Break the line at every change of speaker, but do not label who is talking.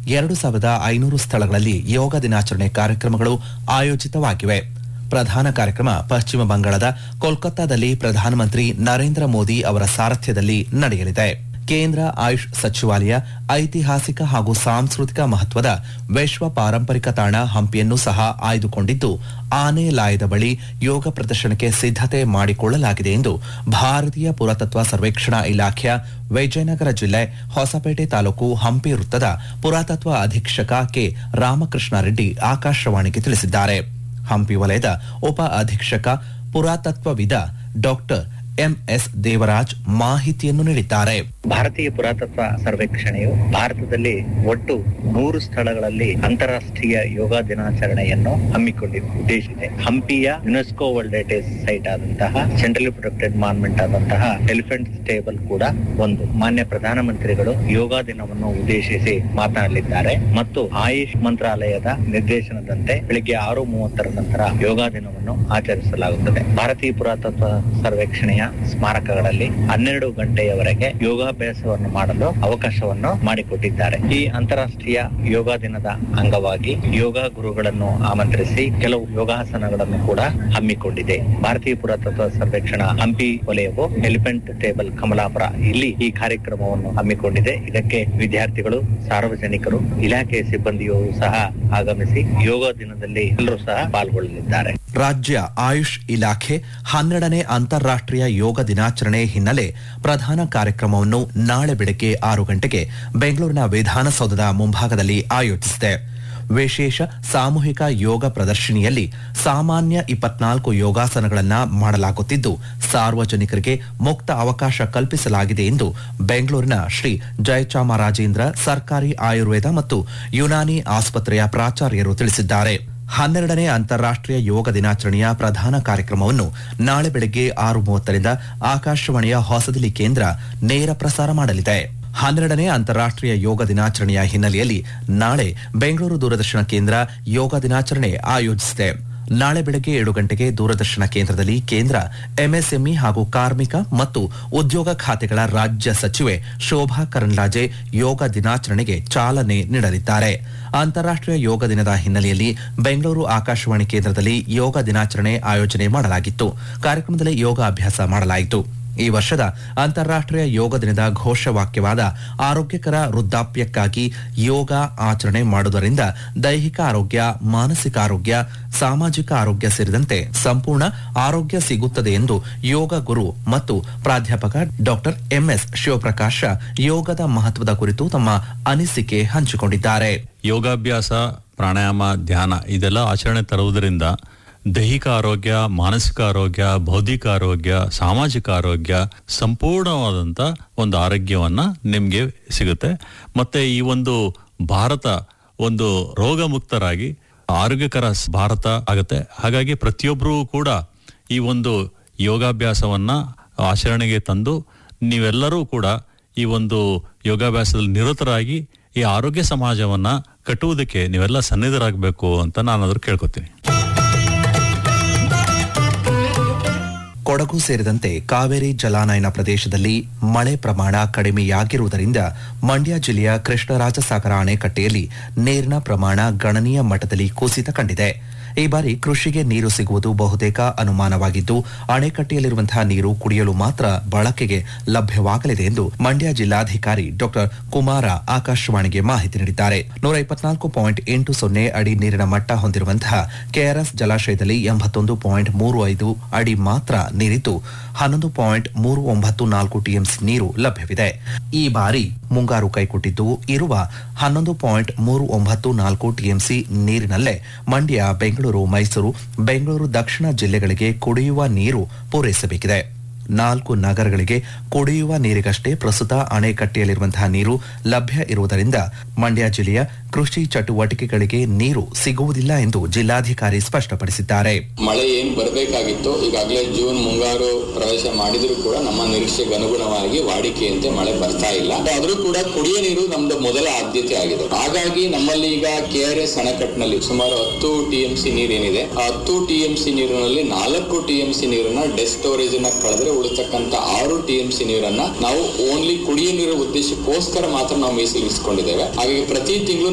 ಎರಡು ಸಾವಿರದ ಐನೂರು ಸ್ಥಳಗಳಲ್ಲಿ ಯೋಗ ದಿನಾಚರಣೆ ಕಾರ್ಯಕ್ರಮಗಳು ಆಯೋಜಿತವಾಗಿವೆ ಪ್ರಧಾನ ಕಾರ್ಯಕ್ರಮ ಪಶ್ಚಿಮ ಬಂಗಾಳದ ಕೋಲ್ಕತ್ತಾದಲ್ಲಿ ಪ್ರಧಾನಮಂತ್ರಿ ನರೇಂದ್ರ ಮೋದಿ ಅವರ ಸಾರಥ್ಯದಲ್ಲಿ ನಡೆಯಲಿದೆ ಕೇಂದ್ರ ಆಯುಷ್ ಸಚಿವಾಲಯ ಐತಿಹಾಸಿಕ ಹಾಗೂ ಸಾಂಸ್ಕೃತಿಕ ಮಹತ್ವದ ವಿಶ್ವ ಪಾರಂಪರಿಕ ತಾಣ ಹಂಪಿಯನ್ನು ಸಹ ಆಯ್ದುಕೊಂಡಿದ್ದು ಆನೆ ಲಾಯದ ಬಳಿ ಯೋಗ ಪ್ರದರ್ಶನಕ್ಕೆ ಸಿದ್ಧತೆ ಮಾಡಿಕೊಳ್ಳಲಾಗಿದೆ ಎಂದು ಭಾರತೀಯ ಪುರಾತತ್ವ ಸರ್ವೇಕ್ಷಣಾ ಇಲಾಖೆಯ ವಿಜಯನಗರ ಜಿಲ್ಲೆ ಹೊಸಪೇಟೆ ತಾಲೂಕು ಹಂಪಿ ವೃತ್ತದ ಪುರಾತತ್ವ ಅಧೀಕ್ಷಕ ಕೆ ರಾಮಕೃಷ್ಣ ರೆಡ್ಡಿ ಆಕಾಶವಾಣಿಗೆ ತಿಳಿಸಿದ್ದಾರೆ ಹಂಪಿ ವಲಯದ ಉಪ ಅಧೀಕ್ಷಕ ಪುರಾತತ್ವವಿದ ಡಾಕ್ಟರ್ ಎಂಎಸ್ ದೇವರಾಜ್ ಮಾಹಿತಿಯನ್ನು ನೀಡಿದ್ದಾರೆ
ಭಾರತೀಯ ಪುರಾತತ್ವ ಸರ್ವೇಕ್ಷಣೆಯು ಭಾರತದಲ್ಲಿ ಒಟ್ಟು ನೂರು ಸ್ಥಳಗಳಲ್ಲಿ ಅಂತಾರಾಷ್ಟ್ರೀಯ ಯೋಗ ದಿನಾಚರಣೆಯನ್ನು ಹಮ್ಮಿಕೊಂಡಿದೆ ಉದ್ದೇಶಿಸಿದೆ ಹಂಪಿಯ ಯುನೆಸ್ಕೋ ವರ್ಲ್ಡ್ ಹೆರಿಟೇಜ್ ಸೈಟ್ ಆದಂತಹ ಸೆಂಟ್ರಲಿ ಪ್ರೊಟೆಕ್ಟೆಡ್ ಮಾನ್ಮೆಂಟ್ ಆದಂತಹ ಎಲಿಫೆಂಟ್ ಸ್ಟೇಬಲ್ ಕೂಡ ಒಂದು ಮಾನ್ಯ ಪ್ರಧಾನಮಂತ್ರಿಗಳು ಯೋಗ ದಿನವನ್ನು ಉದ್ದೇಶಿಸಿ ಮಾತನಾಡಲಿದ್ದಾರೆ ಮತ್ತು ಆಯುಷ್ ಮಂತ್ರಾಲಯದ ನಿರ್ದೇಶನದಂತೆ ಬೆಳಿಗ್ಗೆ ಆರು ಮೂವತ್ತರ ನಂತರ ಯೋಗ ದಿನವನ್ನು ಆಚರಿಸಲಾಗುತ್ತದೆ ಭಾರತೀಯ ಪುರಾತತ್ವ ಸರ್ವೇಕ್ಷಣೆಯ ಸ್ಮಾರಕಗಳಲ್ಲಿ ಹನ್ನೆರಡು ಗಂಟೆಯವರೆಗೆ ಯೋಗಾಭ್ಯಾಸವನ್ನು ಮಾಡಲು ಅವಕಾಶವನ್ನು ಮಾಡಿಕೊಟ್ಟಿದ್ದಾರೆ ಈ ಅಂತಾರಾಷ್ಟ್ರೀಯ ಯೋಗ ದಿನದ ಅಂಗವಾಗಿ ಯೋಗ ಗುರುಗಳನ್ನು ಆಮಂತ್ರಿಸಿ ಕೆಲವು ಯೋಗಾಸನಗಳನ್ನು ಕೂಡ ಹಮ್ಮಿಕೊಂಡಿದೆ ಭಾರತೀಯ ಪುರಾತತ್ವ ಸರ್ವೇಕ್ಷಣಾ ಹಂಪಿ ವಲಯವು ಎಲಿಫೆಂಟ್ ಟೇಬಲ್ ಕಮಲಾಪುರ ಇಲ್ಲಿ ಈ ಕಾರ್ಯಕ್ರಮವನ್ನು ಹಮ್ಮಿಕೊಂಡಿದೆ ಇದಕ್ಕೆ ವಿದ್ಯಾರ್ಥಿಗಳು ಸಾರ್ವಜನಿಕರು ಇಲಾಖೆ ಸಿಬ್ಬಂದಿಯು ಸಹ ಆಗಮಿಸಿ ಯೋಗ ದಿನದಲ್ಲಿ ಎಲ್ಲರೂ ಸಹ ಪಾಲ್ಗೊಳ್ಳಲಿದ್ದಾರೆ
ರಾಜ್ಯ ಆಯುಷ್ ಇಲಾಖೆ ಹನ್ನೆರಡನೇ ಅಂತಾರಾಷ್ಟ್ರೀಯ ಯೋಗ ದಿನಾಚರಣೆ ಹಿನ್ನೆಲೆ ಪ್ರಧಾನ ಕಾರ್ಯಕ್ರಮವನ್ನು ನಾಳೆ ಬೆಳಗ್ಗೆ ಆರು ಗಂಟೆಗೆ ಬೆಂಗಳೂರಿನ ವಿಧಾನಸೌಧದ ಮುಂಭಾಗದಲ್ಲಿ ಆಯೋಜಿಸಿದೆ ವಿಶೇಷ ಸಾಮೂಹಿಕ ಯೋಗ ಪ್ರದರ್ಶಿನಿಯಲ್ಲಿ ಸಾಮಾನ್ಯ ಇಪ್ಪತ್ನಾಲ್ಕು ಯೋಗಾಸನಗಳನ್ನ ಮಾಡಲಾಗುತ್ತಿದ್ದು ಸಾರ್ವಜನಿಕರಿಗೆ ಮುಕ್ತ ಅವಕಾಶ ಕಲ್ಪಿಸಲಾಗಿದೆ ಎಂದು ಬೆಂಗಳೂರಿನ ಶ್ರೀ ಜಯಚಾಮರಾಜೇಂದ್ರ ಸರ್ಕಾರಿ ಆಯುರ್ವೇದ ಮತ್ತು ಯುನಾನಿ ಆಸ್ಪತ್ರೆಯ ಪ್ರಾಚಾರ್ಯರು ತಿಳಿಸಿದ್ದಾರೆ ಹನ್ನೆರಡನೇ ಅಂತಾರಾಷ್ಟ್ರೀಯ ಯೋಗ ದಿನಾಚರಣೆಯ ಪ್ರಧಾನ ಕಾರ್ಯಕ್ರಮವನ್ನು ನಾಳೆ ಬೆಳಗ್ಗೆ ಆರು ಮೂವತ್ತರಿಂದ ಆಕಾಶವಾಣಿಯ ಹೊಸದಿಲ್ಲಿ ಕೇಂದ್ರ ನೇರ ಪ್ರಸಾರ ಮಾಡಲಿದೆ ಹನ್ನೆರಡನೇ ಅಂತಾರಾಷ್ಟ್ರೀಯ ಯೋಗ ದಿನಾಚರಣೆಯ ಹಿನ್ನೆಲೆಯಲ್ಲಿ ನಾಳೆ ಬೆಂಗಳೂರು ದೂರದರ್ಶನ ಕೇಂದ್ರ ಯೋಗ ದಿನಾಚರಣೆ ಆಯೋಜಿಸಿದೆ ನಾಳೆ ಬೆಳಗ್ಗೆ ಏಳು ಗಂಟೆಗೆ ದೂರದರ್ಶನ ಕೇಂದ್ರದಲ್ಲಿ ಕೇಂದ್ರ ಎಂಎಸ್ಎಂಇ ಹಾಗೂ ಕಾರ್ಮಿಕ ಮತ್ತು ಉದ್ಯೋಗ ಖಾತೆಗಳ ರಾಜ್ಯ ಸಚಿವೆ ಶೋಭಾ ಕರಂದ್ಲಾಜೆ ಯೋಗ ದಿನಾಚರಣೆಗೆ ಚಾಲನೆ ನೀಡಲಿದ್ದಾರೆ ಅಂತಾರಾಷ್ಟ್ರೀಯ ಯೋಗ ದಿನದ ಹಿನ್ನೆಲೆಯಲ್ಲಿ ಬೆಂಗಳೂರು ಆಕಾಶವಾಣಿ ಕೇಂದ್ರದಲ್ಲಿ ಯೋಗ ದಿನಾಚರಣೆ ಆಯೋಜನೆ ಮಾಡಲಾಗಿತ್ತು ಕಾರ್ಯಕ್ರಮದಲ್ಲಿ ಯೋಗ ಅಭ್ಯಾಸ ಮಾಡಲಾಯಿತು ಈ ವರ್ಷದ ಅಂತಾರಾಷ್ಟ್ರೀಯ ಯೋಗ ದಿನದ ಘೋಷವಾಕ್ಯವಾದ ಆರೋಗ್ಯಕರ ವೃದ್ಧಾಪ್ಯಕ್ಕಾಗಿ ಯೋಗ ಆಚರಣೆ ಮಾಡುವುದರಿಂದ ದೈಹಿಕ ಆರೋಗ್ಯ ಮಾನಸಿಕ ಆರೋಗ್ಯ ಸಾಮಾಜಿಕ ಆರೋಗ್ಯ ಸೇರಿದಂತೆ ಸಂಪೂರ್ಣ ಆರೋಗ್ಯ ಸಿಗುತ್ತದೆ ಎಂದು ಯೋಗ ಗುರು ಮತ್ತು ಪ್ರಾಧ್ಯಾಪಕ ಡಾಕ್ಟರ್ ಎಂಎಸ್ ಶಿವಪ್ರಕಾಶ ಯೋಗದ ಮಹತ್ವದ ಕುರಿತು ತಮ್ಮ ಅನಿಸಿಕೆ ಹಂಚಿಕೊಂಡಿದ್ದಾರೆ
ಯೋಗಾಭ್ಯಾಸ ಪ್ರಾಣಾಯಾಮ ಧ್ಯಾನ ಇದೆಲ್ಲ ಆಚರಣೆ ತರುವುದರಿಂದ ದೈಹಿಕ ಆರೋಗ್ಯ ಮಾನಸಿಕ ಆರೋಗ್ಯ ಬೌದ್ಧಿಕ ಆರೋಗ್ಯ ಸಾಮಾಜಿಕ ಆರೋಗ್ಯ ಸಂಪೂರ್ಣವಾದಂಥ ಒಂದು ಆರೋಗ್ಯವನ್ನ ನಿಮಗೆ ಸಿಗುತ್ತೆ ಮತ್ತೆ ಈ ಒಂದು ಭಾರತ ಒಂದು ರೋಗ ಮುಕ್ತರಾಗಿ ಆರೋಗ್ಯಕರ ಸ್- ಭಾರತ ಆಗುತ್ತೆ ಹಾಗಾಗಿ ಪ್ರತಿಯೊಬ್ಬರೂ ಕೂಡ ಈ ಒಂದು ಯೋಗಾಭ್ಯಾಸವನ್ನ ಆಚರಣೆಗೆ ತಂದು ನೀವೆಲ್ಲರೂ ಕೂಡ ಈ ಒಂದು ಯೋಗಾಭ್ಯಾಸದಲ್ಲಿ ನಿರತರಾಗಿ ಈ ಆರೋಗ್ಯ ಸಮಾಜವನ್ನ ಕಟ್ಟುವುದಕ್ಕೆ ನೀವೆಲ್ಲ ಸನ್ನಿಧರಾಗಬೇಕು ಅಂತ ನಾನಾದ್ರೂ ಕೇಳ್ಕೊತೀನಿ
ಕೊಡಗು ಸೇರಿದಂತೆ ಕಾವೇರಿ ಜಲಾನಯನ ಪ್ರದೇಶದಲ್ಲಿ ಮಳೆ ಪ್ರಮಾಣ ಕಡಿಮೆಯಾಗಿರುವುದರಿಂದ ಮಂಡ್ಯ ಜಿಲ್ಲೆಯ ಕೃಷ್ಣರಾಜಸಾಗರ ಅಣೆಕಟ್ಟೆಯಲ್ಲಿ ನೀರಿನ ಪ್ರಮಾಣ ಗಣನೀಯ ಮಟ್ಟದಲ್ಲಿ ಕುಸಿತ ಕಂಡಿದೆ ಈ ಬಾರಿ ಕೃಷಿಗೆ ನೀರು ಸಿಗುವುದು ಬಹುತೇಕ ಅನುಮಾನವಾಗಿದ್ದು ಅಣೆಕಟ್ಟೆಯಲ್ಲಿರುವಂತಹ ನೀರು ಕುಡಿಯಲು ಮಾತ್ರ ಬಳಕೆಗೆ ಲಭ್ಯವಾಗಲಿದೆ ಎಂದು ಮಂಡ್ಯ ಜಿಲ್ಲಾಧಿಕಾರಿ ಡಾಕ್ಟರ್ ಕುಮಾರ ಆಕಾಶವಾಣಿಗೆ ಮಾಹಿತಿ ನೀಡಿದ್ದಾರೆ ನೂರ ಇಪ್ಪತ್ನಾಲ್ಕು ಪಾಯಿಂಟ್ ಎಂಟು ಸೊನ್ನೆ ಅಡಿ ನೀರಿನ ಮಟ್ಟ ಹೊಂದಿರುವಂತಹ ಕೆಆರ್ಎಸ್ ಜಲಾಶಯದಲ್ಲಿ ಎಂಬತ್ತೊಂದು ಪಾಯಿಂಟ್ ಮೂರು ಐದು ಅಡಿ ಮಾತ್ರ ನೀರಿದ್ದು ಹನ್ನೊಂದು ಪಾಯಿಂಟ್ ಮೂರು ಒಂಬತ್ತು ನಾಲ್ಕು ಟಿಎಂಸಿ ನೀರು ಲಭ್ಯವಿದೆ ಈ ಬಾರಿ ಮುಂಗಾರು ಕೈಕೊಟ್ಟಿದ್ದು ಇರುವ ಹನ್ನೊಂದು ಪಾಯಿಂಟ್ ಮೂರು ಒಂಬತ್ತು ನಾಲ್ಕು ಟಿಎಂಸಿ ನೀರಿನಲ್ಲೇ ಮಂಡ್ಯ ಬೆಂಗಳೂರು ಮೈಸೂರು ಬೆಂಗಳೂರು ದಕ್ಷಿಣ ಜಿಲ್ಲೆಗಳಿಗೆ ಕುಡಿಯುವ ನೀರು ಪೂರೈಸಬೇಕಿದೆ ನಾಲ್ಕು ನಗರಗಳಿಗೆ ಕುಡಿಯುವ ನೀರಿಗಷ್ಟೇ ಪ್ರಸ್ತುತ ಅಣೆಕಟ್ಟೆಯಲ್ಲಿರುವಂತಹ ನೀರು ಲಭ್ಯ ಇರುವುದರಿಂದ ಮಂಡ್ಯ ಜಿಲ್ಲೆಯ ಕೃಷಿ ಚಟುವಟಿಕೆಗಳಿಗೆ ನೀರು ಸಿಗುವುದಿಲ್ಲ ಎಂದು ಜಿಲ್ಲಾಧಿಕಾರಿ ಸ್ಪಷ್ಟಪಡಿಸಿದ್ದಾರೆ
ಮಳೆ ಏನ್ ಬರಬೇಕಾಗಿತ್ತು ಈಗಾಗಲೇ ಜೂನ್ ಮುಂಗಾರು ಪ್ರವೇಶ ಮಾಡಿದ್ರು ಕೂಡ ನಮ್ಮ ನಿರೀಕ್ಷೆಗೆ ಅನುಗುಣವಾಗಿ ವಾಡಿಕೆಯಂತೆ ಮಳೆ ಬರ್ತಾ ಇಲ್ಲ ಆದ್ರೂ ಕೂಡ ಕುಡಿಯ ನೀರು ನಮ್ದು ಮೊದಲ ಆದ್ಯತೆ ಆಗಿದೆ ಹಾಗಾಗಿ ನಮ್ಮಲ್ಲಿ ಈಗ ಕೆ ಆರ್ ಎಸ್ ಅಣೆಕಟ್ಟಿನಲ್ಲಿ ಸುಮಾರು ಹತ್ತು ಟಿ ಎಂ ಸಿ ನೀರೇನಿದೆ ಆ ಹತ್ತು ಟಿ ಎಂ ಸಿ ನೀರಿನಲ್ಲಿ ನಾಲ್ಕು ಟಿ ಎಂ ಸಿ ನೀರನ್ನ ಡೆಸ್ ಸ್ಟೋರೇಜ್ ನ ಕಳೆದ್ರೆ ಉಳಿತಕ್ಕಂತ ಆರು ಟಿ ಎಂ ಸಿ ನೀರನ್ನ ನಾವು ಓನ್ಲಿ ಕುಡಿಯ ನೀರು ಉದ್ದೇಶಕ್ಕೋಸ್ಕರ ಮಾತ್ರ ನಾವು ಮೀಸಲಿರಿಸಿಕೊಂಡಿದ್ದೇವೆ ಹಾಗಾಗಿ ಪ್ರತಿ ತಿಂಗಳು